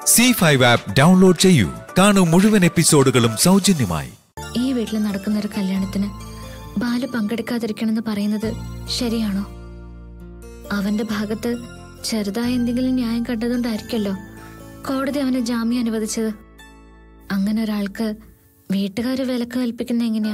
C five app download ചെയ്യൂ കാണൂ മുഴുവൻ എപ്പിസോഡുകളും സൗജന്യമായി ഈ വീട്ടിൽ നടക്കുന്ന ഒരു കല്യാണത്തിന് ബാലു പങ്കെടുക്കാതിരിക്കണമെന്ന് പറയുന്നത് ശരിയാണോ അവന്റെ ഭാഗത്ത് ചെറുതായ എന്തെങ്കിലും ന്യായം കണ്ടതുകൊണ്ടായിരിക്കല്ലോ കോടതി അവന് ജാമ്യം അനുവദിച്ചത് അങ്ങനെ ഒരാൾക്ക് വീട്ടുകാര് വിലക്ക് കൽപ്പിക്കുന്ന എങ്ങനെയാ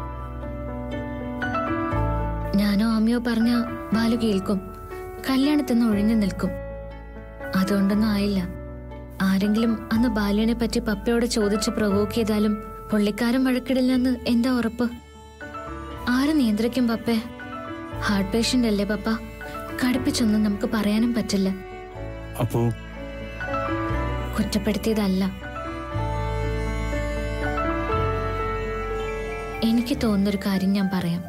ഞാനോ അമ്മയോ പറഞ്ഞ ബാലു കേൾക്കും കല്യാണത്തിന്ന് ഒഴിഞ്ഞു നിൽക്കും അതുകൊണ്ടൊന്നും ആയില്ല ആരെങ്കിലും അന്ന് ബാലുവിനെ പറ്റി പപ്പയോട് ചോദിച്ച് പ്രവോക്ക് ചെയ്താലും പുള്ളിക്കാരൻ വഴക്കിടില്ലെന്ന് എന്താ ഉറപ്പ് ആര് നിയന്ത്രിക്കും പപ്പേ ഹാർട്ട് പേഷ്യന്റ് അല്ലേ പപ്പ കടുപ്പിച്ചൊന്നും നമുക്ക് പറയാനും പറ്റില്ല അപ്പോ കുറ്റപ്പെടുത്തിയതല്ല എനിക്ക് തോന്നുന്നൊരു കാര്യം ഞാൻ പറയാം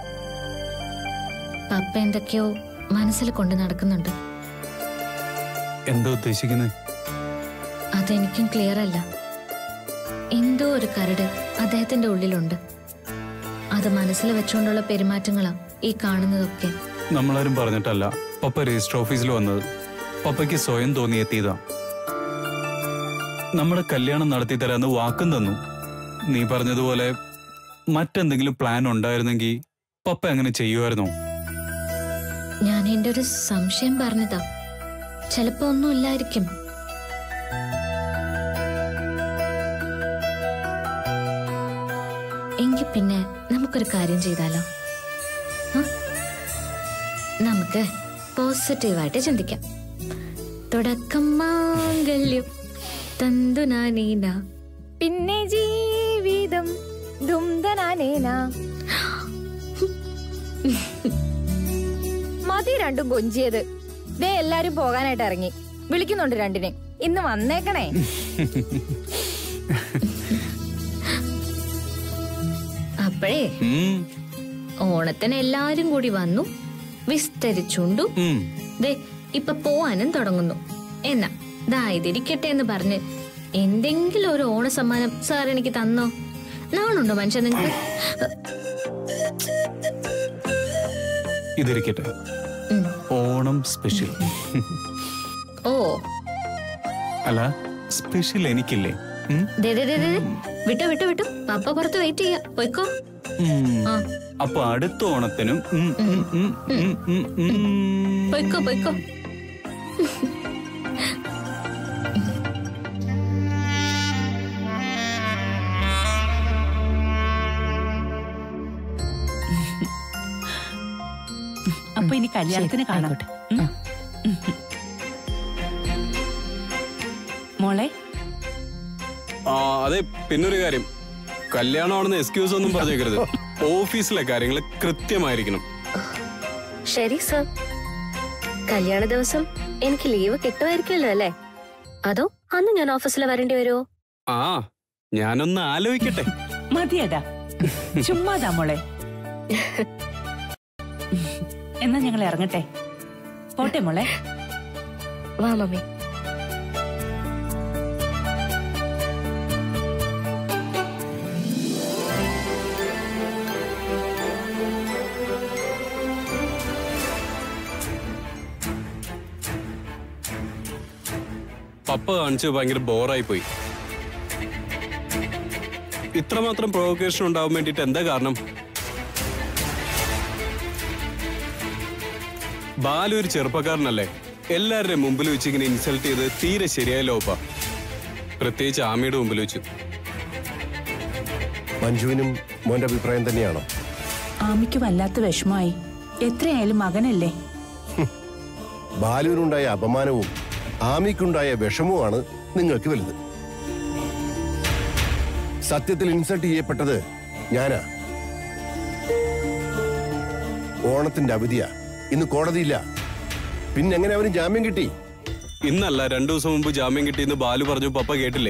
പപ്പ എന്തൊക്കെയോ മനസ്സിൽ കൊണ്ട് നടക്കുന്നുണ്ട് എന്താ ഉദ്ദേശിക്കുന്നത് അതെനിക്കും ക്ലിയർ അല്ല എന്തോ ഒരു കരട് അദ്ദേഹത്തിന്റെ ഉള്ളിലുണ്ട് അത് മനസ്സിൽ വെച്ചുകൊണ്ടുള്ള പെരുമാറ്റങ്ങളാ ഈ കാണുന്നതൊക്കെ നമ്മളാരും പറഞ്ഞിട്ടല്ല പപ്പ രജിസ്റ്റർ ഓഫീസിൽ വന്നത് പപ്പയ്ക്ക് സ്വയം തോന്നിയെത്തിയതാ നമ്മുടെ കല്യാണം നടത്തി തരാന്ന് വാക്കും തന്നു നീ പറഞ്ഞതുപോലെ മറ്റെന്തെങ്കിലും പ്ലാൻ ഉണ്ടായിരുന്നെങ്കിൽ പപ്പ അങ്ങനെ ചെയ്യുമായിരുന്നോ ഞാൻ എന്റെ ഒരു സംശയം പറഞ്ഞതാ ചിലപ്പോ ഒന്നും ഇല്ലായിരിക്കും എങ്കിൽ പിന്നെ നമുക്കൊരു കാര്യം ചെയ്താലോ ആ? നമുക്ക് പോസിറ്റീവായിട്ട് ചിന്തിക്കാം തുടക്കം മാംഗല്യം തന്തുനാനീന പിന്നെ ജീവിതം ദുംദനാനേന മതി രണ്ടും കൊഞ്ചിയത് ദേ എല്ലാരും പോകാനായിട്ട് ഇറങ്ങി വിളിക്കുന്നുണ്ട് രണ്ടിനെ ഇന്ന് വന്നേക്കണേ അപ്പോഴേ ഉം, ഓണത്തിന് എല്ലാരും കൂടി വന്നു വിസ്തരിച്ചുണ്ടു ഉം. ദേ ഇപ്പൊ പോവാനും തുടങ്ങുന്നു എന്നാ ദായതിരിക്കട്ടെ എന്ന് പറഞ്ഞ് എന്തെങ്കിലും ഒരു ഓണ സമ്മാനം സാർ എനിക്ക് തന്നോ നാളുണ്ടോ മനുഷ്യ നിങ്ങക്ക് ഇതിരിക്കട്ടെ ഉം. ഓണം സ്പെഷ്യൽ ഓ അല്ല സ്പെഷ്യൽ എനിക്കില്ലേ ഉം? ദേ ദേ ദേ ദേ ദേ. വിട്ടോ വിട്ടോ വിട്ടോ പപ്പ പുറത്ത് വെയിറ്റ് ചെയ്യാ പോയിക്കോ ഉം. ആ അപ്പൊ അടുത്ത ഓണത്തിനും ഉം, ഉം, ഉം, ഉം, ഉം, ഉം. പോയിക്കോ പോയിക്കോ അപ്പൊ ഇനി കല്യാണത്തിന് കാണാം ഉം. മോളെ ആ അതെ പിന്നൊരു കാര്യം കല്യാണമാണെന്ന് എക്സ്ക്യൂസ് ഒന്നും പറഞ്ഞേക്കരുത് ഓഫീസിലെ കാര്യങ്ങൾ കൃത്യമായിരിക്കണം ശരി സർ കല്യാണ ദിവസം എനിക്ക് ലീവ് കിട്ടുമായിരിക്കുമല്ലോ അല്ലേ അതോ അന്ന് ഞാൻ ഓഫീസിൽ വരേണ്ടി വരുമോ ആ ഞാനൊന്ന് ആലോചിക്കട്ടെ മതിയടാ ചുമ്മാതാ മോളെ എന്നാ ഞങ്ങൾ ഇറങ്ങട്ടെ പോട്ടെ മോളെ വാ മമ്മി പപ്പ കാണിച്ച് ഭയങ്കര ബോറായി പോയി ഇത്രമാത്രം പ്രൊവോക്കേഷൻ ഉണ്ടാവാൻ വേണ്ടിട്ട് എന്താ കാരണം ബാലു ഒരു ചെറുപ്പക്കാരനല്ലേ എല്ലാവരുടെയും മുമ്പിൽ വെച്ച് ഇങ്ങനെ ഇൻസൾട്ട് ചെയ്ത് തീരെ ശരിയായല്ലോ ഒപ്പ പ്രത്യേകിച്ച് ആമിയുടെ മുമ്പിൽ വെച്ചു മഞ്ജുവിനും മോന്റെ അഭിപ്രായം തന്നെയാണോ ആമിക്ക് വല്ലാത്ത വിഷമായി എത്രയായാലും മകനല്ലേ ബാലുവിനുണ്ടായ അപമാനവും ആമിക്കുണ്ടായ വിഷമവുമാണ് നിങ്ങൾക്ക് വലുത് സത്യത്തിൽ ഇൻസൾട്ട് ചെയ്യപ്പെട്ടത് ഞാനാ ഓണത്തിന്റെ അവധിയാ ഇന്ന് കോടതിയില്ല പിന്നെ എങ്ങനെ അവന് ജാമ്യം കിട്ടി ഇന്നല്ല രണ്ടു ദിവസം മുമ്പ് ജാമ്യം കിട്ടിയെന്ന് ബാലു പറഞ്ഞു പപ്പ കേട്ടില്ലേ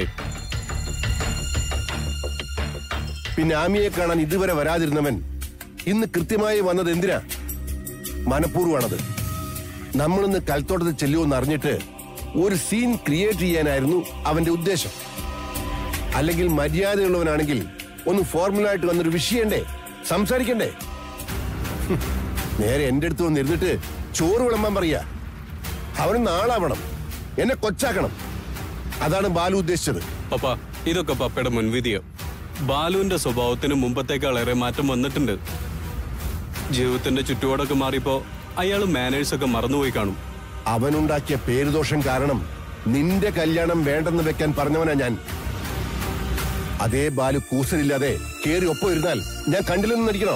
പിന്നെ ആമിയെ കാണാൻ ഇതുവരെ വരാതിരുന്നവൻ ഇന്ന് കൃത്യമായി വന്നത് എന്തിനാ മനഃപൂർവ്വമാണത് നമ്മളിന്ന് കൽത്തോട്ടത്തിൽ ചെല്ലുമെന്ന് അറിഞ്ഞിട്ട് ഒരു സീൻ ക്രിയേറ്റ് ചെയ്യാനായിരുന്നു അവന്റെ ഉദ്ദേശം അല്ലെങ്കിൽ മര്യാദയുള്ളവനാണെങ്കിൽ ഒന്ന് ഫോർമുലായിട്ട് വന്നൊരു വിഷയണ്ടേ സംസാരിക്കണ്ടേ ഹും, നേരെ എന്റെ അടുത്ത് വന്ന് ഇരുന്നിട്ട് ചോറ് വിളമ്പാൻ പറയാ അവന് നാളാവണം എന്നെ കൊച്ചാക്കണം അതാണ് ബാലു ഉദ്ദേശിച്ചത് പപ്പ ഇതൊക്കെ പപ്പയുടെ മുൻവിധിയോ ബാലുവിന്റെ സ്വഭാവത്തിന് മുമ്പത്തേക്കാളേറെ മാറ്റം വന്നിട്ടുണ്ട് ജീവിതത്തിന്റെ ചുറ്റുപാടൊക്കെ മാറിയപ്പോ അയാൾ മാനേഴ്സ് ഒക്കെ മറന്നുപോയി കാണും അവനുണ്ടാക്കിയ പേരുദോഷം കാരണം നിന്റെ കല്യാണം വേണ്ടെന്ന് വെക്കാൻ പറഞ്ഞവനാ ഞാൻ അതേ ബാലു കൂസലില്ലാതെ കേറി ഒപ്പം ഇരുന്നാൽ ഞാൻ കണ്ടില്ലെന്ന് നടിക്കണോ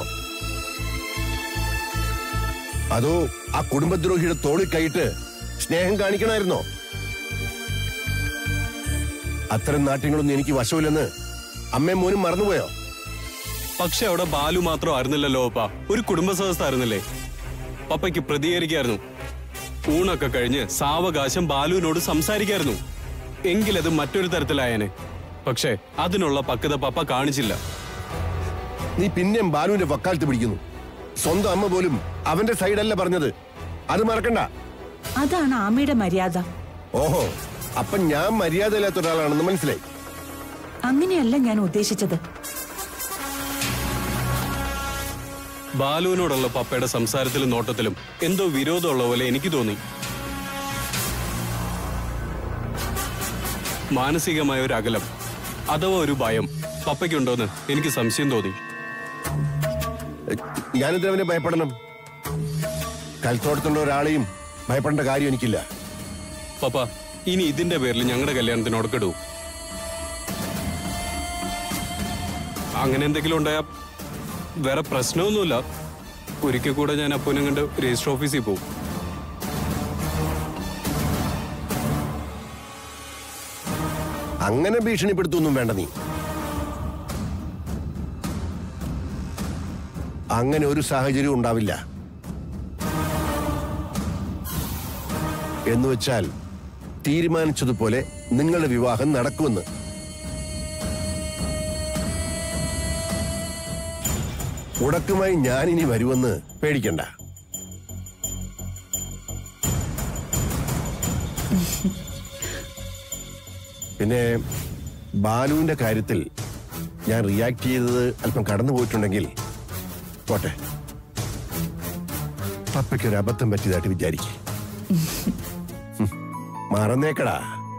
അതോ ആ കുടുംബദ്രോഹിയുടെ തോളിൽ കൈയിട്ട് സ്നേഹം കാണിക്കണമായിരുന്നോ അത്തരം നാട്യങ്ങളൊന്നും എനിക്ക് വശമില്ലെന്ന് അമ്മയും മോനും മറന്നുപോയോ പക്ഷെ അവിടെ ബാലു മാത്രം ആയിരുന്നില്ലല്ലോ പപ്പ ഒരു കുടുംബ സദസ്സായിരുന്നില്ലേ പപ്പയ്ക്ക് പ്രതികരിക്കായിരുന്നു ഊണൊക്കെ കഴിഞ്ഞ് സാവകാശം ബാലുവിനോട് സംസാരിക്കായിരുന്നു എങ്കിലത് മറ്റൊരു തരത്തിലായേനെ പക്ഷേ അതിനുള്ള പക്വത പപ്പ കാണിച്ചില്ല നീ പിന്നെയും ബാലുവിന്റെ വക്കാലത്ത് പിടിക്കുന്നു സ്വന്തം അമ്മ പോലും അവന്റെ സൈഡല്ല പറഞ്ഞത് അത് മറക്കണ്ട അതാണ് ആമയുടെ മര്യാദ ഓഹോ അപ്പൊ ഞാൻ മര്യാദയില്ലാത്ത ഒരാളാണെന്ന് മനസ്സിലായി അങ്ങനെയല്ല ഞാൻ ഉദ്ദേശിച്ചത് ബാലുവിനോടുള്ള പപ്പയുടെ സംസാരത്തിലും നോട്ടത്തിലും എന്തോ വിരോധമുള്ള പോലെ എനിക്ക് തോന്നി മാനസികമായ ഒരു അകലം അഥവാ ഒരു ഭയം പപ്പയ്ക്കുണ്ടോന്ന് എനിക്ക് സംശയം തോന്നി ഞാനിത് അവനെ ഭയപ്പെടണം കൽത്തോട്ടത്തുള്ള ഒരാളെയും ഭയപ്പെടേണ്ട കാര്യം എനിക്കില്ല പപ്പ ഇനി ഇതിന്റെ പേരിൽ ഞങ്ങളുടെ കല്യാണത്തിന് ഉടക്കിടൂ അങ്ങനെ എന്തെങ്കിലും ഉണ്ടായാ വേറെ പ്രശ്നമൊന്നുമില്ല ഒരിക്കൽ കൂടെ ഞാൻ അപ്പനും കണ്ട് രജിസ്റ്റർ ഓഫീസിൽ പോകും അങ്ങനെ ഭീഷണിപ്പെടുത്തൊന്നും വേണ്ട നീ അങ്ങനെ ഒരു സാഹചര്യം ഉണ്ടാവില്ല എന്ന് വെച്ചാൽ തീരുമാനിച്ചതുപോലെ നിങ്ങളുടെ വിവാഹം നടക്കുമെന്ന് ഉടക്കുമായി ഞാനിനി വരുമെന്ന് പേടിക്കണ്ട പിന്നെ ബാലുവിന്റെ കാര്യത്തിൽ ഞാൻ റിയാക്ട് ചെയ്തത് അല്പം കടന്നു പോയിട്ടുണ്ടെങ്കിൽ പോട്ടെ പപ്പയ്ക്ക് ഒരു അബദ്ധം പറ്റിയതായിട്ട് വിചാരിക്കും മറന്നേക്കടാ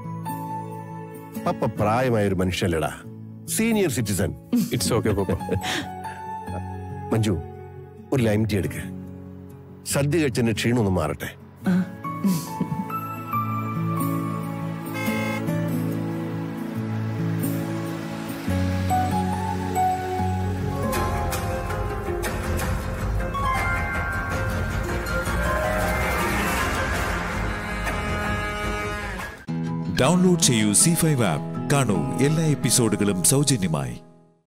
പപ്പ പ്രായമായ ഒരു മനുഷ്യല്ലടാ senior citizen it's okay papa Manju ഒരു ലൈം ടീ എടുക്ക് സദ്യ കഴിച്ചതിന്റെ ക്ഷീണം ഒന്ന് മാറട്ടെ ഡൗൺലോഡ് ചെയ്യൂ സി ഫൈവ് ആപ്പ് കാണൂ എല്ലാ എപ്പിസോഡുകളും സൗജന്യമായി